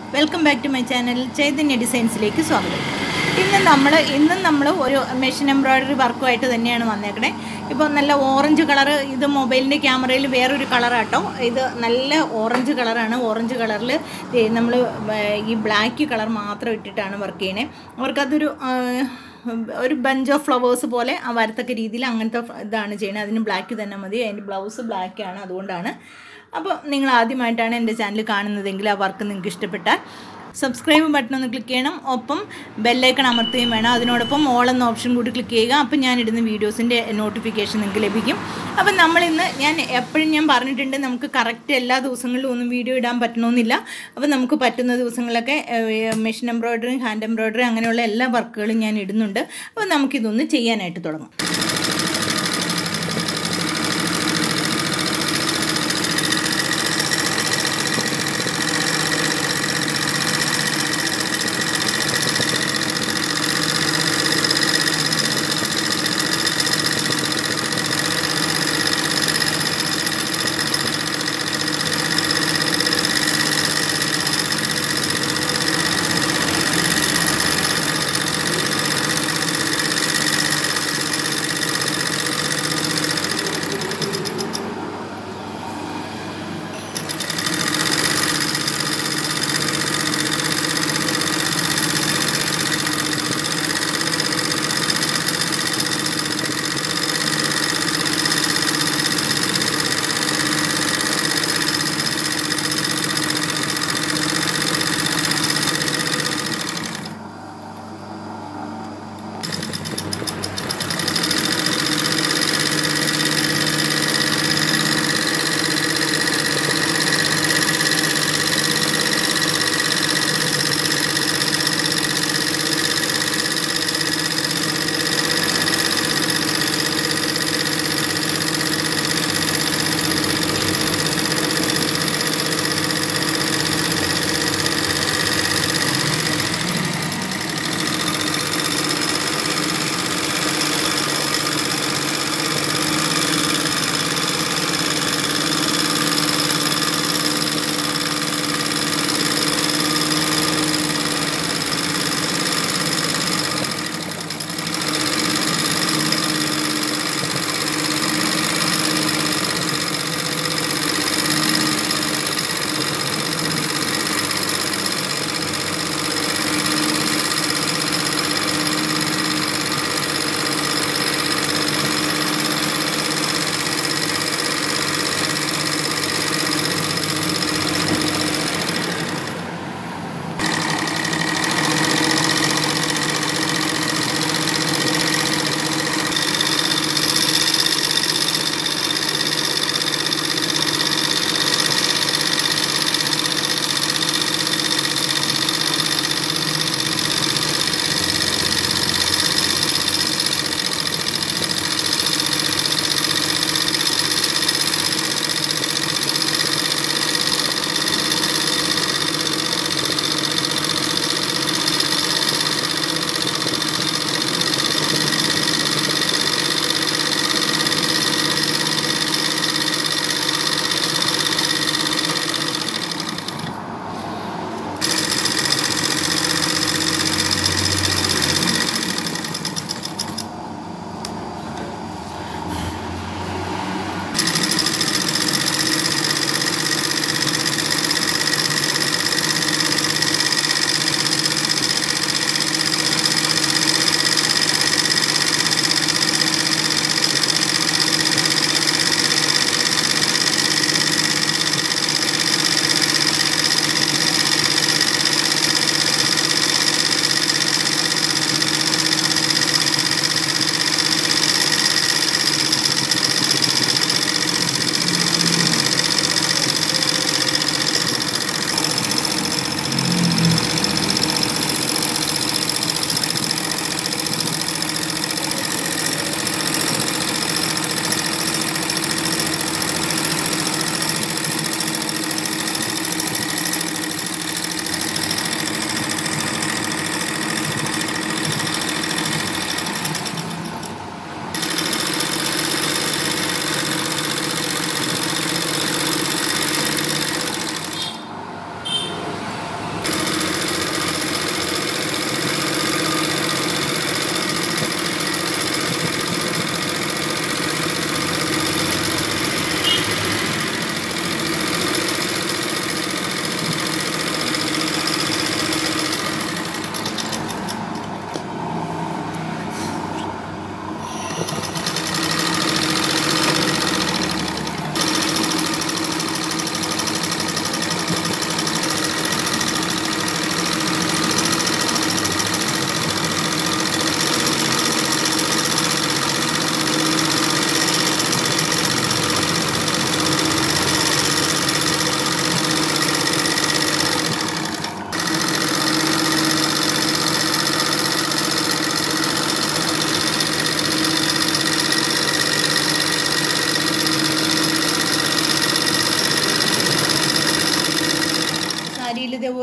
welcome back to my channel Chaitanya ഡിസൈൻസിലേക്ക് സ്വാഗതം ഇന്ന് നമ്മൾ ഇന്നും നമ്മൾ ഒരു മെഷീൻ എംബ്രോയ്ഡറി വർക്കുമായിട്ട് തന്നെയാണ് വന്നേക്കണേ ഇപ്പോൾ നല്ല ഓറഞ്ച് കളർ ഇത് മൊബൈലിൻ്റെ ക്യാമറയിൽ വേറൊരു കളറാട്ടോ ഇത് നല്ല ഓറഞ്ച് കളറാണ് ഓറഞ്ച് കളറിൽ നമ്മൾ ഈ ബ്ലാക്ക് കളർ മാത്രം ഇട്ടിട്ടാണ് വർക്ക് ചെയ്യണേ അവർക്കതൊരു ആ, ഒരു ബഞ്ച് ഓഫ് ഫ്ലവേഴ്സ് പോലെ ആ വരത്തക്ക രീതിയിൽ അങ്ങനത്തെ ഫ- ഇതാണ് ചെയ്യുന്നത് അതിന് ബ്ലാക്ക് തന്നെ മതി അതിൻ്റെ ബ്ലൗസ് ബ്ലാക്കാണ് അതുകൊണ്ടാണ് അപ്പോൾ നിങ്ങൾ ആദ്യമായിട്ടാണ് എൻ്റെ ചാനൽ കാണുന്നതെങ്കിൽ ആ വർക്ക് നിങ്ങൾക്ക് ഇഷ്ടപ്പെട്ടാൽ സബ്സ്ക്രൈബ് ബട്ടൺ ഒന്ന് ക്ലിക്ക് ചെയ്യണം ഒപ്പം ബെല്ലൈക്കൺ അമർത്തുകയും വേണം അതിനോടൊപ്പം ഓൾ എന്ന ഓപ്ഷൻ കൂടി ക്ലിക്ക് ചെയ്യുക അപ്പം ഞാനിടുന്ന വീഡിയോസിൻ്റെ നോട്ടിഫിക്കേഷൻ നിങ്ങൾക്ക് ലഭിക്കും അപ്പം നമ്മളിന്ന് ഞാൻ എപ്പോഴും ഞാൻ പറഞ്ഞിട്ടുണ്ട് നമുക്ക് കറക്റ്റ് എല്ലാ ദിവസങ്ങളിലും ഒന്നും വീഡിയോ ഇടാൻ പറ്റണമെന്നില്ല അപ്പം നമുക്ക് പറ്റുന്ന ദിവസങ്ങളിലൊക്കെ മെഷീൻ എംബ്രോയ്ഡറി ഹാൻഡ് എംബ്രോയ്ഡറി അങ്ങനെയുള്ള എല്ലാ വർക്കുകളും ഞാൻ ഇടുന്നുണ്ട് അപ്പം നമുക്കിതൊന്ന് ചെയ്യാനായിട്ട് തുടങ്ങാം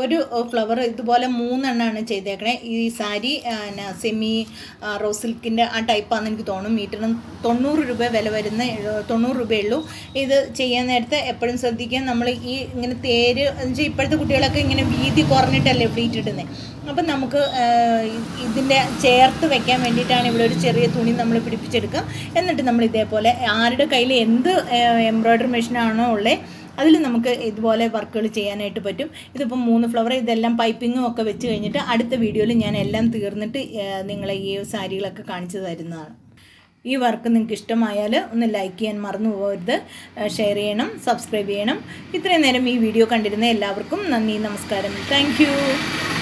ഒരു ഫ്ലവർ ഇതുപോലെ മൂന്നെണ്ണമാണ് ചെയ്തേക്കണേ ഈ സാരി സെമി റോസ് സിൽക്കിൻ്റെ ആ ടൈപ്പാണെന്ന് എനിക്ക് തോന്നുന്നു മീറ്ററിന് തൊണ്ണൂറ് രൂപ വില വരുന്ന എഴു- തൊണ്ണൂറ് രൂപയുള്ളൂ ഇത് ചെയ്യാൻ നേരത്തെ എപ്പോഴും ശ്രദ്ധിക്കുക നമ്മൾ ഈ ഇങ്ങനെ തേര് എന്ന് വെച്ചാൽ ഇപ്പോഴത്തെ കുട്ടികളൊക്കെ ഇങ്ങനെ വീതി കുറഞ്ഞിട്ടല്ലേ ഫ്ലീറ്റ് ഇടുന്നത് അപ്പം നമുക്ക് ഇതിൻ്റെ ചേർത്ത് വെക്കാൻ വേണ്ടിയിട്ടാണ് ഇവിടെ ഒരു ചെറിയ തുണി നമ്മൾ പിടിപ്പിച്ചെടുക്കുക എന്നിട്ട് നമ്മൾ ഇതേപോലെ ആരുടെ കയ്യിൽ എന്ത് എംബ്രോയ്ഡറി മെഷീനാണോ ഉള്ളത് അതിൽ നമുക്ക് ഇതുപോലെ വർക്കുകൾ ചെയ്യാനായിട്ട് പറ്റും ഇതിപ്പോൾ മൂന്ന് ഫ്ലവർ ഇതെല്ലാം പൈപ്പിങ്ങും ഒക്കെ വെച്ച് കഴിഞ്ഞിട്ട് അടുത്ത വീഡിയോയിൽ ഞാൻ എല്ലാം തീർന്നിട്ട് ഏഹ്, നിങ്ങളെ ഈ സാരികളൊക്കെ കാണിച്ചു തരുന്നതാണ് ഈ വർക്ക് നിങ്ങൾക്ക് ഇഷ്ടമായാൽ ഒന്ന് ലൈക്ക് ചെയ്യാൻ മറന്നു പോകരുത് ഷെയർ ചെയ്യണം സബ്സ്ക്രൈബ് ചെയ്യണം ഇത്രയും നേരം ഈ വീഡിയോ കണ്ടിരുന്ന എല്ലാവർക്കും നന്ദി നമസ്കാരം താങ്ക്